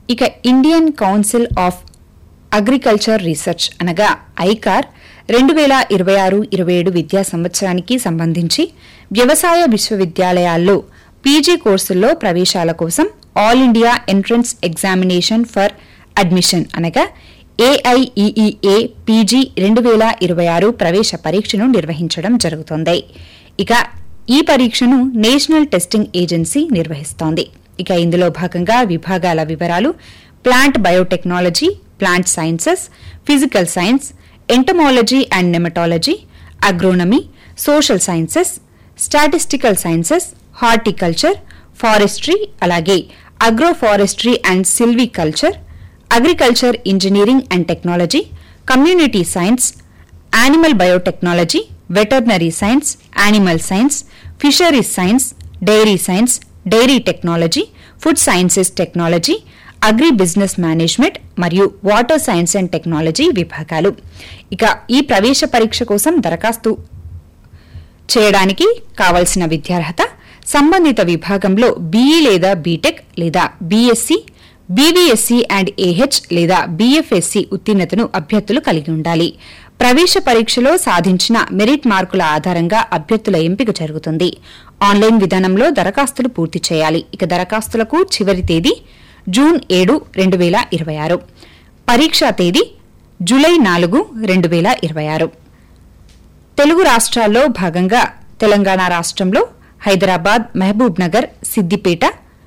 ఇక Indian council of agriculture research అనగా ICAR రెండు వేల ఇరవై ఆరు ఇరవై ఏడు విద్యా సంవత్సరానికి సంబంధించి వ్యవసాయ విశ్వవిద్యాలయాల్లో పీజీ కోర్సుల్లో ప్రవేశాల కోసం all India entrance examination for admission అనగా ఏఐఈఈఏ పీజీ రెండు వేల ఇరవై ఆరు ప్రవేశ పరీక్షను నిర్వహించడం జరుగుతోంది ఇక ఈ పరీక్షను నేషనల్ టెస్టింగ్ ఏజెన్సీ నిర్వహిస్తోంది ఇక ఇందులో భాగంగా విభాగాల వివరాలు plant biotechnology plant sciences physical science entomology and nematology agronomy social sciences statistical sciences horticulture forestry అలాగే agroforestry and silviculture agriculture engineering and technology community science animal biotechnology veterinary science animal science fisheries science dairy science dairy technology food sciences technology agri business management మరియు water science and technology విభాగాలు ఇక ఈ ప్రవేశ పరీక్ష కోసం దరఖాస్తు చేయడానికి కావలసిన విద్యార్హత సంబంధిత విభాగంలో బీఈ లేదా బీటెక్ లేదా బీఎస్సీ బీవీఎస్సీ అండ్ ఏహెచ్ లేదా బీఎఫ్ఎస్సీ ఉత్తీర్ణతను అభ్యర్థులు కలిగి ఉండాలి ప్రవేశ పరీక్షలో సాధించిన మెరిట్ మార్కుల ఆధారంగా అభ్యర్థుల ఎంపిక జరుగుతుంది ఆన్లైన్ విధానంలో దరఖాస్తులు పూర్తి చేయాలి ఇక దరఖాస్తులకు చివరి తేదీ జూన్ ఏడు రెండు వేల ఇరవై ఆరు పరీక్షా తేదీ జూలై నాలుగు రెండు వేల ఇరవై ఆరు తెలుగు రాష్ట్రాల్లో భాగంగా తెలంగాణ రాష్ట్రంలో హైదరాబాద్ మహబూబ్ నగర్ సిద్దిపేట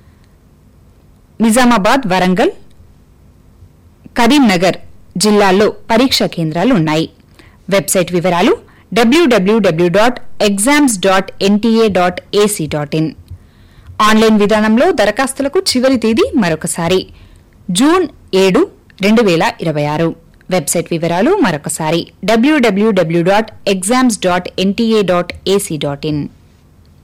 నిజామాబాద్ వరంగల్ కరీంనగర్ జిల్లాల్లో పరీక్షా కేంద్రాలు ఉన్నాయి వెబ్సైట్ వివరాలు W W W dot exams dot NTA dot AC dot in online విధానంలో దరఖాస్తులకు చివరి తేదీ మరొకసారి జూన్ ఏడు రెండు వేల ఇరవై ఆరు వెబ్సైట్ వివరాలు మరొకసారి W W W dot exams dot NTA dot AC dot in